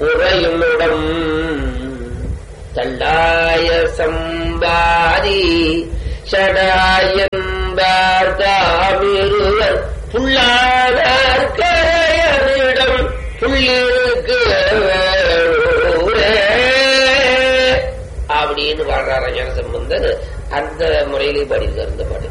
உறையுமிடம் தள்ளாய சம்பாதி சடாயன்பார் தாமிருவர் புல்லாதார் கரையனிடம் புள்ளிருக்கு ஊரே. அப்படின்னு வாழ்றார ஞானசம்பந்தர் அந்த முறையிலே பாடியிருக்கார் இந்த பாடு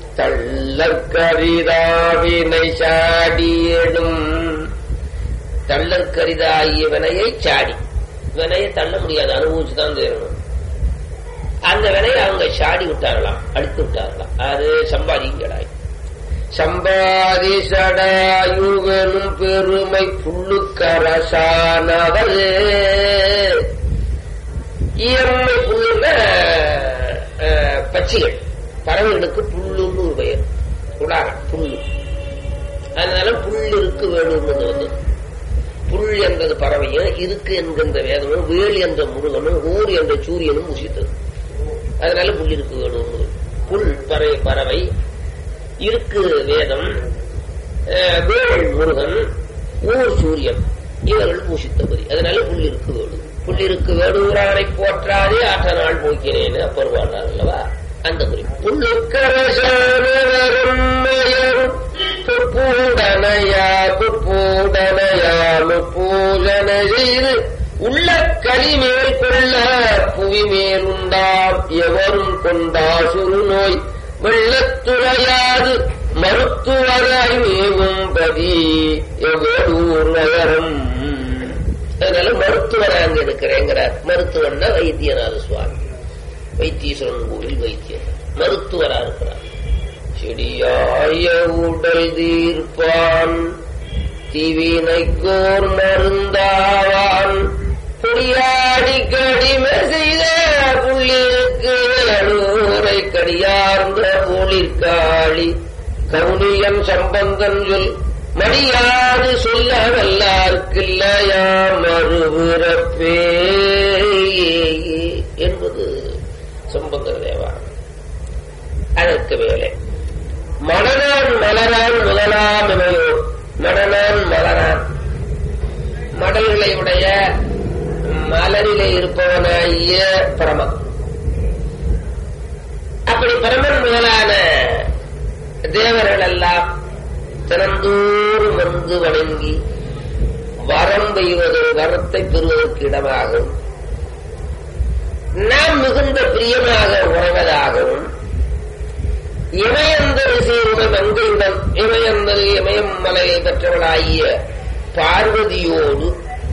தள்ளக்கரிதாவினை சாடியிடும் தள்ளற்கரிதாகிய வினையை சாடி வினையை தள்ள முடியாது அனுபவிச்சுதான் தேரணும் அந்த வினையை அவங்க சாடி விட்டார்களாம் அடித்து விட்டார்களாம் அது சம்பாதிங்கடாய் சம்பாதி சடாயுவனும் பெருமை புல்லுக்கரசானவர் இயம்மை புல்லுன அஹ், பட்சிகள் பறவைகளுக்கு புல்லுன்னு ஒரு பெயர் உடாரம் புல்லு அதனால புல் இருக்கு வேணும்னு வந்து புல் என்றது பறவையும் இருக்கு என்கின்ற வேதமும் வேல் என்ற முருகனும் ஊர் என்ற சூரியனும் உசித்தது அதனால புல் இருக்கு வேணும்னு புல் பறவை பறவை இருக்கு வேதம் அஹ், வேல் முருகன் ஊர் சூரியன் இவர்கள் பூஷித்தபதி அதனால புல்லிருக்கு வேடு புல்லிருக்கு வேடுகிறானை போற்றாதே ஆற்ற நாள் போக்கினேன்னு அப்பர் வாழ்றார் அல்லவா அந்த குறி புல்லுக்கரசூடனையா புற்பூடனையாமு பூஜனை செய்து உள்ள களிமேல் கொள்ள புவி மேலுண்டாம் எவரும் கொண்டா சுரு நோய் வெள்ளத்துறையாது மருத்துவராய் மேவும் பதி எவ்வளூர் நகரம் அதனால மருத்துவரை அங்க இருக்கிறேங்கிறார் மருத்துவன்னா வைத்தியநாத சுவாமி வைத்தீஸ்வரன் கோவில் வைத்தியர் மருத்துவரா இருக்கிறார் செடியாய உடல் தீர்ப்பான் தீவினைக்கோர் மருந்தாவான் பொடியாடி கடிமை செய்த புள்ளிருக்கு அழூரை கடியார்ந்த ஒளிர்காளி கவுனியன் சம்பந்தன் சொல் மடியாது சொல்ல வல்லார்க்கில்லையா மறுபிறப்பே என்பது சம்பந்தர் தேவாரம் அதற்கு மேலே மணனான் மலரான் முதலாம் இமையோர் மணனான் மலரான் மடல்களை உடைய மலரிலே இருப்பவனாகிய பிரமன் அப்படி பிரமன் முதலான தேவர்கள் எல்லாம் தினந்தோறும் வந்து வணங்கி வரம் பெய்வது வரத்தை பெறுவதற்கு இடமாகும் நாம் மிகுந்த பிரியமாக உறவதாகவும் இமயந்தல் சீருடன் மங்கையுடன் இமயந்தல் இமயம் மலையை பெற்றவளாகிய பார்வதியோடு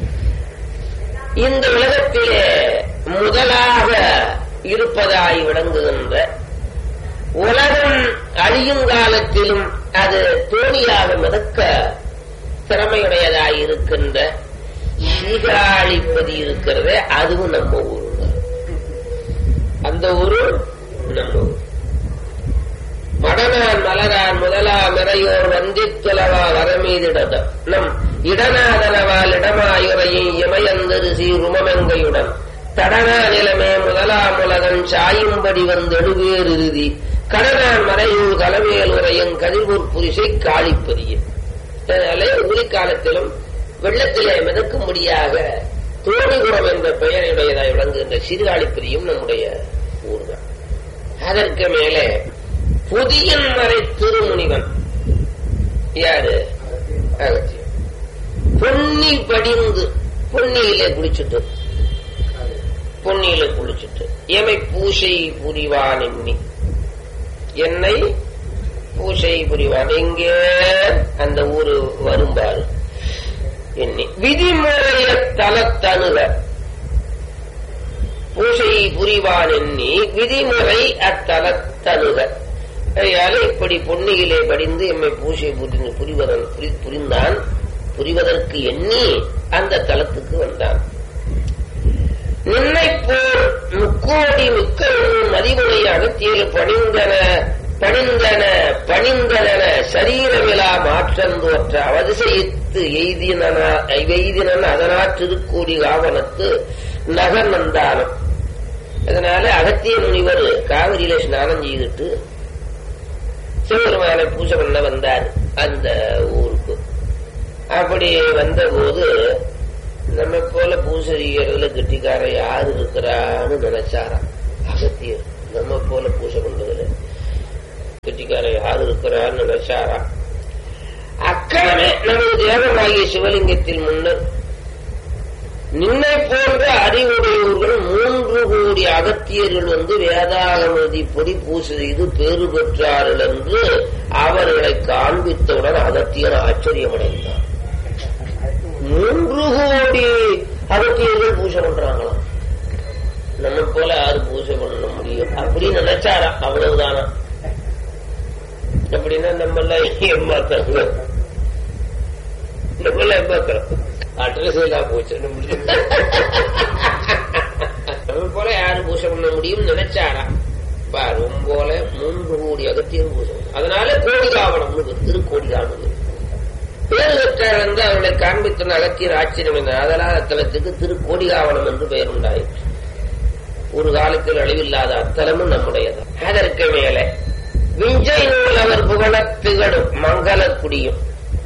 இந்த உலகத்திலே முதலாக இருப்பதாய் விளங்குகின்ற உலகம் அழியும் காலத்திலும் அது தோணியாக மிதக்க திறமையுடையதாய் இருக்கின்ற சீகாழிப்பதி இருக்கிறதே அதுவும் நம்ம ஊரு அந்த ஊரு நம்ம ஊர் மடனான் மலரான் முதலா மிறையோர் வந்தித்துலவா வரமீதிடத நம் இடநாதனவால் இடமாயுரையும் இமயந்தரு சீருமமெங்கையுடன் தடனா நிலமே முதலாம் உலகன் சாயும்படி வந்தெடுவேர் இறுதி கடனான் மறையூர் கலமையல் உரையும் கதிர்பூர் புரிசை காளிப்பதியும் அதனாலே உரிக்காலத்திலும் வெள்ளத்திலே மிதக்கும்படியாக தோணிகுரம் என்ற பெயருடையதாய் விளங்குகின்ற சிறுகாளிப்பதியும் நம்முடைய ஊர்தான் அதற்கு மேலே புதியன் மறை திருமுனிவன் யாரு அகத்தியன். பொன்னி படிந்து பொன்னியிலே குளிச்சுட்டு பொன்னியில குளிச்சுட்டு எமை பூசை புரிவான் எண்ணி என்னை பூசை புரிவான் எங்கே அந்த ஊரு வரும்பாரு எண்ணி விதிமுறைய தலத்தணுக பூசை புரிவான் எண்ணி விதிமுறை அத்தலத்தணுக அதனால இப்படி பொன்னியிலே படிந்து எம்மை பூசை புரிந்து புரிவதன் புரி- புரிந்தான் புரிவதற்கு எண்ணி அந்த தலத்துக்கு வந்தான் நின்னை போல் முக்கோடி மிக்க மதிமுறை அகத்தியில் பணிந்தன பணிந்தன பணிந்தன சரீரவிழா மாற்றம் தோற்ற அவதிசயித்து எய்தினன எய்தினன் அதனால் திருக்கோடி ஆவணத்து நகர் நந்தானம் அதனால அகத்திய முனிவர் காவிரியில ஸ்நானம் செய்துட்டு சிவபெருமானை பூஜை பண்ண வந்தார் அந்த ஊருக்கு அப்படி வந்தபோது நம்ம போல பூசறியறதுல கெட்டிக்கார யாரு இருக்கிறான்னு நினைச்சாராம் அகத்தியர் நம்ம போல பூசை பண்றதுல கெட்டிக்கார யாரு இருக்கிறான்னு நினைச்சாராம் அக்கணமே நமது தேவனாகிய சிவலிங்கத்தில் முன்னர் நின்னை போன்ற அறிவுடையவர்கள் மூன்று கோடி அகத்தியர்கள் வந்து வேதாகமதி பொடி பூசை செய்து பேறு பெற்றார்கள் என்று அவர்களை காண்பித்தவுடன் அகத்தியர் ஆச்சரியமடைந்தார் மூன்று கோடி அகத்தியர்கள் பூஜை பண்றாங்களாம் நம்ம போல யாரு பூஜை பண்ண முடியும் அப்படின்னு நினைச்சாரா அவ்வளவுதானா அப்படின்னா நம்மள ஏமாத்தாங்க நம்மள ஏமாத்துறோம் அட்ரஸ் எல்லாம் போச்சு நம்ம போல யாரு பூஜை பண்ண முடியும் நினைச்சாரா பாரும் போல மூன்று கோடி அகத்தியம் பூஜை அதனால கோடிகாவனம் திருக்கோடிகாவனம் பேர் பெற்றார் என்று அவர்களை காண்பித்தன அகத்தியர் ஆச்சரியம் என்ற அதனால் அத்தலத்துக்கு திருக்கோடிகாவனம் என்று பெயர் உண்டாயிற்று ஒரு காலத்தில் அழிவில்லாத அத்தலமும் நம்முடையது அதற்கு மேலே விஞ்சை நூல் அவர் புகழத் திகழும் மங்களக்குடியும்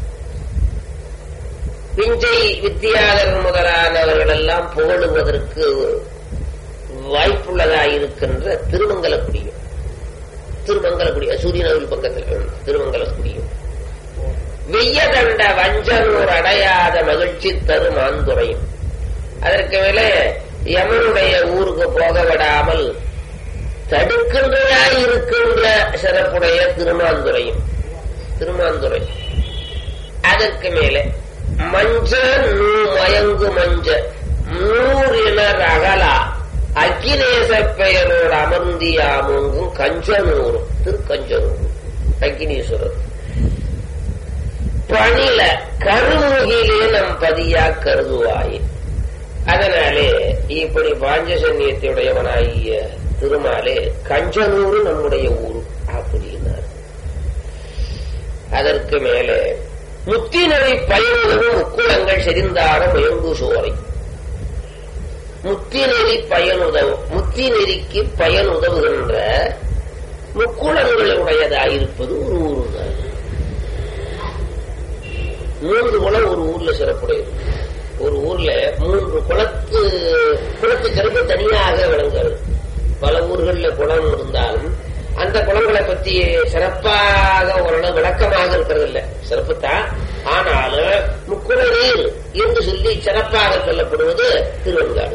விஞ்சை வித்தியாதரர் முதலானவர்கள் எல்லாம் புகழுவதற்கு வாய்ப்புள்ளதாயிருக்கின்ற திருமங்கலக்குடியும் திருமங்கலக்குடி சூரியனவில் பக்கத்தில் திருமங்கலக்குடியும் வெய்யதண்ட வஞ்சனூர் அடையாத மகிழ்ச்சி தரும் ஆந்துரையும் அதற்கு மேலே யமனுடைய ஊருக்கு போக விடாமல் தடுக்கின்றதாய் இருக்கின்ற சிறப்புடைய திருமாந்துரையும் திருமாந்துரை அதற்கு மேலே மஞ்ச நூ மயங்கு மஞ்ச நூறினர் அகலா அக்கினேச பெயரோடு அமர்ந்தியாமுங்கும் கஞ்சனூரும் திருக்கஞ்சனூரும் அக்கினீஸ்வரர் பணில கருமுகிலே நம் பதியா கருதுவாயே அதனாலே இப்படி பாஞ்சசன்யத்தையுடையவனாகிய திருமாலே கஞ்சனூரு நம்முடைய ஊரு அப்படின்னார் அதற்கு மேலே முத்தினரை பயனுதவும் முக்குளங்கள் செறிந்தார முயங்கு சோரை முத்திநெறி பயனுதவும் முத்தி நெறிக்கு பயனுதவுகின்ற முக்குளங்களுடையதாயிருப்பது ஒரு ஊர் தான் மூன்று குளம் ஒரு ஊர்ல சிறப்புடையது ஒரு ஊர்ல மூன்று குளத்து குளத்துக்கரைக்கு தனியாக விளங்குறது பல ஊர்கள்ல குளம் இருந்தாலும் அந்த குளங்களை பத்தி சிறப்பாக ஓரளவு விளக்கமாக இருக்கிறது இல்ல சிறப்பு தான் ஆனாலும் முக்குள நீர் என்று சொல்லி சிறப்பாக சொல்லப்படுவது திருவெண்காடு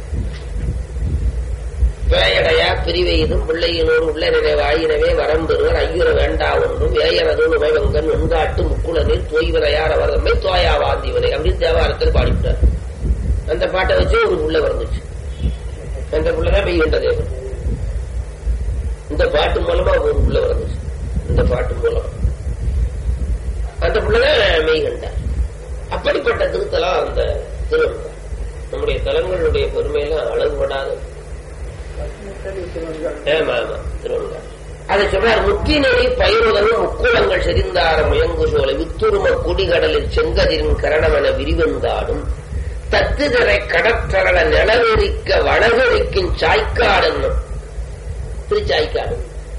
பேயடையா பிரிவெய்தும் பிள்ளையினோடு உள்ள நினைவாயினவே வரம்பெறுவர் ஐயுற வேண்டா ஒன்றும் வேயனது நுழைவங்கன் வெண்காட்டு முக்குளனில் தோய்வதையார் அவர்தம்மை தோயாவாந்திவனை அப்படின்னு தேவாரத்தில் பாடிவிட்டார் அந்த பாட்டை வச்சு ஒரு புள்ள வந்துச்சு அந்த புள்ளதான் மெய்கின்ற தேவன் இந்த பாட்டு மூலமா ஒரு புள்ள வந்துச்சு இந்த பாட்டு மூலமா அந்த புள்ளதான் மெய்கண்டார் அப்படிப்பட்ட திருத்தலம் அந்த திருவண்ணா நம்முடைய தலங்களுடைய பெருமையெல்லாம் அளவுபடாதது ஆமா ஆமா திருவண்ணா அதை சொன்னார் முத்தினெறி பயிருதலும் முக்குளங்கள் செறிந்தார முயங்கு சோலை வித்துரும குடிகடலில் செங்கதிரின் கரணமென விரிவந்தாடும் தத்துதரை கடற்றகல நிலவெறிக்க வளகரிக்கும் சாய்க்காடுன்னு திருச்சாய்க்காடு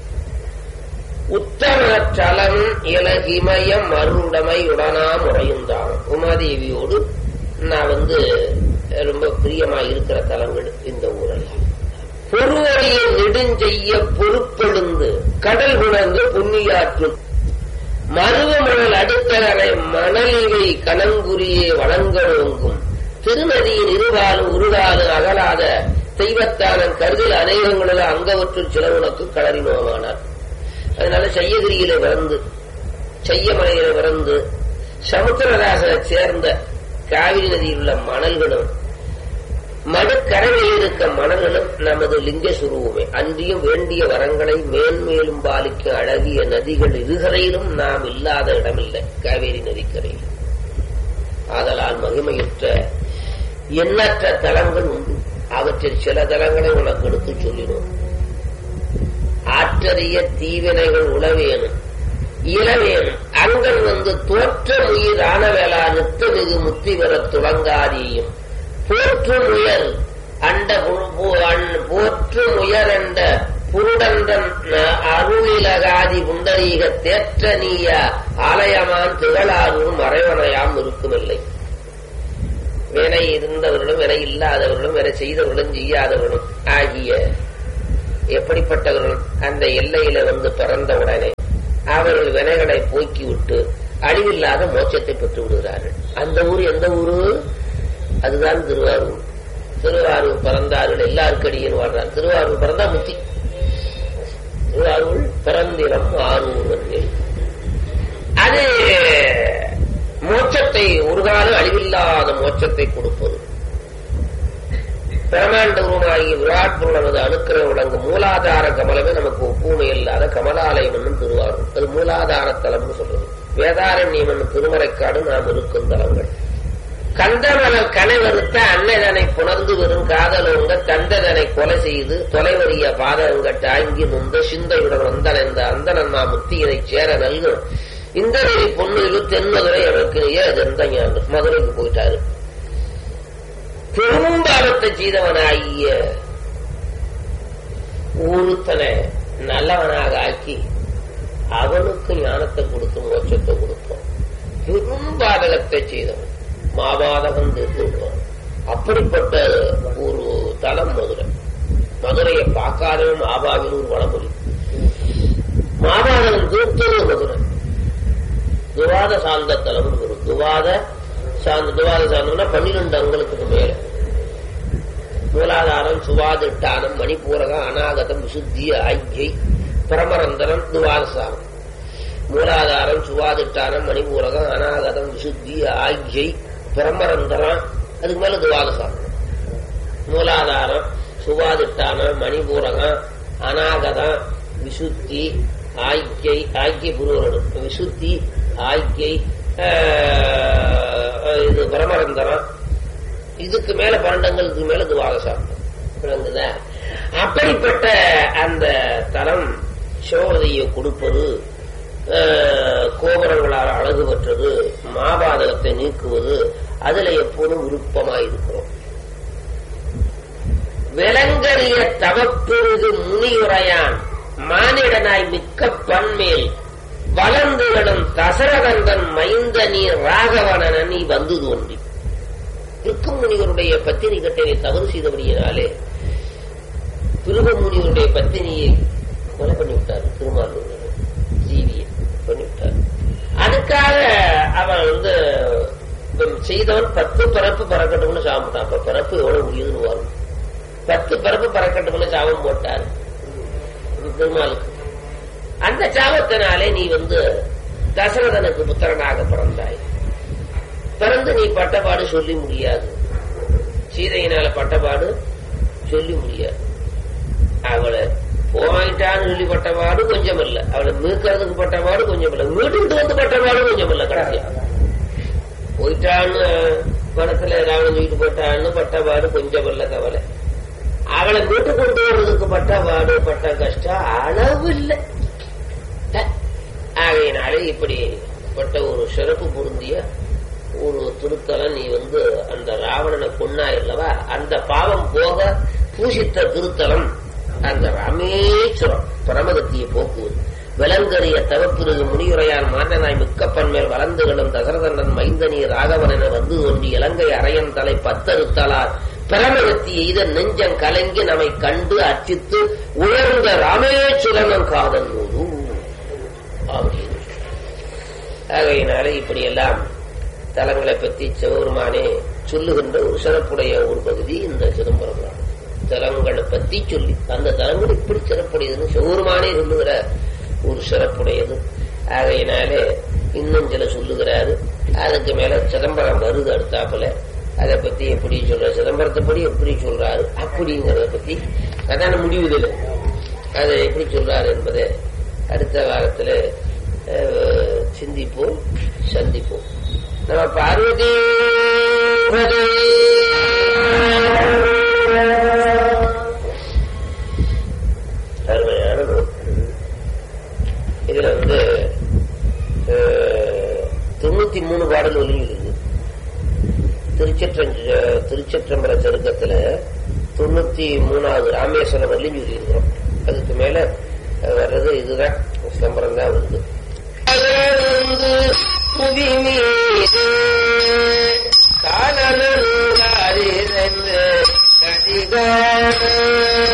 உத்தமச்சலம் இலகிமயம் மருடமை உடனா முறையுந்தான் உமாதேவியோடு நான் வந்து ரொம்ப பிரியமா இருக்கிற தலங்கள் இந்த ஊரெல்லாம் பொறுவழியை நெடுஞ்செய்ய பொறுப்பெழுந்து கடல் உணர்ந்து புண்ணியாற்று மருவமணல் அடுத்தகரை மணலிவை கணங்குரியே வழங்கோங்கும் திருநதியின் இருவாலும் உருகாலும் அகலாத தெய்வத்தானன் கருதில் அநேகங்களில் அங்கவற்றுள் சிலவுனக்கு களறினோமானார் அதனால செய்யகிரியில பிறந்து செய்யமலையில பிறந்து சமுத்திரராசனை சேர்ந்த காவிரி நதியில் உள்ள மணல்களும் மடுக்கரையில் இருக்க மணல்களும் நமது லிங்க சுரூபமே அன்றியும் வேண்டிய வரங்களை மேன்மேலும் பாலிக்க அழகிய நதிகள் இருகரையிலும் நாம் இல்லாத இடமில்லை காவேரி நதிக்கரையில் ஆதலால் மகிமையுற்ற எண்ணற்ற தலங்கள் உண்டு அவற்றில் சில தலங்களை உனக்கு எடுத்து சொல்லினோம் ஆற்றறிய தீவினைகள் உளவேனும் இளவேனும் அங்கன் வந்து தோற்ற உயிர் ஆனவேளா நித்த மிகு முத்தி பெற துவங்காதியும் போற்று முயல் அண்ட போற்று முயல் அண்ட புருடந்தன் அருளிலகாதி புண்டரீக தேற்ற நீய ஆலயமான் திகழாரும் மறைவனையாம் இருக்குமில்லை வேனை வினை இருந்தவர்களும் வினை இல்லாதவர்களும் வினை செய்தவர்களும் செய்யாதவர்களும் ஆகிய எப்படிப்பட்டவர்களும் அந்த எல்லையில வந்து பிறந்த உடனே அவர்கள் வினைகளை போக்கிவிட்டு அழிவில்லாத மோட்சத்தை பெற்று விடுகிறார்கள் அந்த ஊர் எந்த ஊரு அதுதான் திருவாரூர் திருவாரூர் பிறந்தார்கள் எல்லாருக்கடியில் வாழ்றார் திருவாரூர் பிறந்தா முத்தி திருவாரூர் பிறந்திடம் ஆரூர் அது மோட்சத்தை ஒரு காலம் அழிவில்லாத மோட்சத்தை கொடுப்பது பிரமாண்டபுரமாகிய விராட் பொருளனது அணுக்கிற விளங்கும் மூலாதார கமலமே நமக்கு ஒப்புமை இல்லாத கமலாலயம் என்னும் திருவாரூர் அது மூலாதார தலம்னு சொல்றது வேதாரண்யம் என்னும் திருமறைக்காடு நாம் இருக்கும் தலங்கள் கந்தமலர் கனைவருத்த அன்னைதனை புணர்ந்து வரும் காதலோங்க தந்ததனை கொலை செய்து தொலைவறிய பாதகங்கட்ட ஆங்கி நுந்த சிந்தையுடன் வந்தனைந்த அந்தனன் நாம் முத்தியினை சேர நல்கும் இந்த நெறி பொண்ணுக்கு தென்மதுரை எனக்கு எந்த ஞாண்டு மதுரைக்கு போயிட்டாரு பெரும்பாலத்தை செய்தவனாகிய ஒருத்தனை நல்லவனாக ஆக்கி அவனுக்கு ஞானத்தை கொடுத்து மோட்சத்தை கொடுப்போம் பெரும்பாதகத்தை செய்தவன் மாபாதகம் தீர்த்துவான் அப்படிப்பட்ட ஒரு தலம் மதுரை மதுரையை பார்க்காதவன் மாபாவின் ஒரு வளமொழி மாபாதகம் தீர்த்தது மதுரை துவாத சாந்த தலம் ஒரு துவாத சாந்த துவாத சாந்தம்னா பன்னிரெண்டு அங்களுக்கு மேல மூலாதாரம் சுவாதிட்டானம் மணிப்பூரகம் அநாகதம் விசுத்தி ஐக்கியை பிரமரந்தரம் துவாதசானம் மூலாதாரம் சுவாதிட்டானம் மணிபூரகம் அநாகதம் விசுத்தி ஆகியை பிரம்மரந்தரம் அதுக்கு மேல துவாதசானம் மூலாதாரம் சுவாதிட்டானம் மணிபூரகம் அநாகதம் விசுத்தி ஆய்க்கை ஆய்க்கை புருவரடு விசுத்தி ஆய்க்கை இது பிரமரந்தரம் இதுக்கு மேல பன்னெண்டங்களுக்கு மேல துவாதசானம் விளங்குதா அப்படிப்பட்ட அந்த தலம் சோதனையை கொடுப்பது கோபுரங்களால் அழகு பெற்றது மாபாதகத்தை நீக்குவது அதுல எப்போதும் விருப்பமாயிருக்கிறோம் விலங்கறிய தவப்பெருது முனியுரையான் மானிடனாய் மிக்க பன்மேல் வளர்ந்துகளும் தசரகந்தன் மைந்த நீ ராகவனன நீ வந்து தோன்றி இருக்கும் முனிவருடைய பத்தினி கட்டளை தவறு செய்தபடியினாலே பிருக முனிவருடைய பத்தினியை கொலை பண்ணி விட்டார் திருமாலூர் ஜீவியை பண்ணிவிட்டார் அதுக்காக அவன் வந்து செய்தவன் பத்து பிறப்பு பறக்கட்டும்னு சாப்பிட்டான் அப்ப பிறப்பு எவ்வளவு முடியுதுன்னு வரும் பத்து பிறப்பு பறக்கட்டும்னு சாபம் போட்டார் திருமாலுக்கு அந்த சாபத்தினாலே நீ வந்து தசரதனுக்கு புத்திரனாக பிறந்தாய் பிறந்து நீ பட்டப்பாடு சொல்லி முடியாது சீதையினால பட்டப்பாடு சொல்லி முடியாது அவளை போயிட்டான்னு சொல்லி பட்டபாடு கொஞ்சம் இல்ல அவளை மீட்கிறதுக்கு பட்டபாடு கொஞ்சம் இல்ல மீட்டுக்கிட்டு வந்து பட்டபாடு கொஞ்சம் இல்ல கடைசியா போயிட்டான்னு படத்துல ராவணன் தூக்கிட்டு போயிட்டான்னு பட்டபாடு கொஞ்சம் இல்ல கவலை அவளை மீட்டு கொண்டு வர்றதுக்கு பட்டபாடு பட்ட கஷ்டம் அளவு இல்லை ஆகையினாலே இப்படி பட்ட ஒரு சிறப்பு பொருந்திய ஒரு திருத்தலம் நீ வந்து அந்த ராவணனை கொன்னாயில்லவா அந்த பாவம் போக பூசித்த திருத்தலம் அந்த ராமேஸ்வரம் பரமகத்தியை போக்குவது விலங்கறிய தவப்பிருகு முனியுரையான் மாண்டனாய் மிக்கப்பன் மேல் வளர்ந்துகளும் தசரதன் மைந்தனி ராகவன் என வந்து தோன்றி இலங்கை அரையன் தலை பத்தறுத்தலார் பரமகத்தி எய்த நெஞ்சம் கலங்கி நம்மை கண்டு அர்ச்சித்து உயர்ந்த ராமேஸ்வரனும் காதல் நூறு அப்படின்னு ஆகையினாலே இப்படியெல்லாம் தலங்களை பற்றி சிவபெருமானே சொல்லுகின்ற ஒரு சிறப்புடைய ஒரு பகுதி இந்த சிதம்பரம் தான் தலங்களை பத்தி சொல்லி அந்த தலங்கள் இப்படி சிறப்புடையதுன்னு சிவபெருமானே சொல்லுகிற ஒரு சிறப்புடையது ஆகையினாலே இன்னும் சில சொல்லுகிறாரு அதுக்கு மேல சிதம்பரம் வருது அடுத்தாப்புல அதை பத்தி எப்படி சொல்ற சிதம்பரத்தை படி எப்படி சொல்றாரு அப்படிங்கிறத பத்தி அதான முடிவுதல் அதை எப்படி சொல்றாரு என்பதை அடுத்த காலத்துல சிந்திப்போம் சந்திப்போம் நம்ம பார்வதி அருமையான இதுல வந்து தொண்ணூத்தி மூணு பாடல் ஒலியுது திருச்சற்ற திருச்சற்றம்பர சருக்கத்துல தொண்ணூத்தி மூணாவது ராமேஸ்வரம் வரலையும் சொல்லியிருக்கிறோம் அதுக்கு மேல வர்றது இதுதான் சிதம்பரம் தான் வருது புவி மீது காணலுங்க செய்த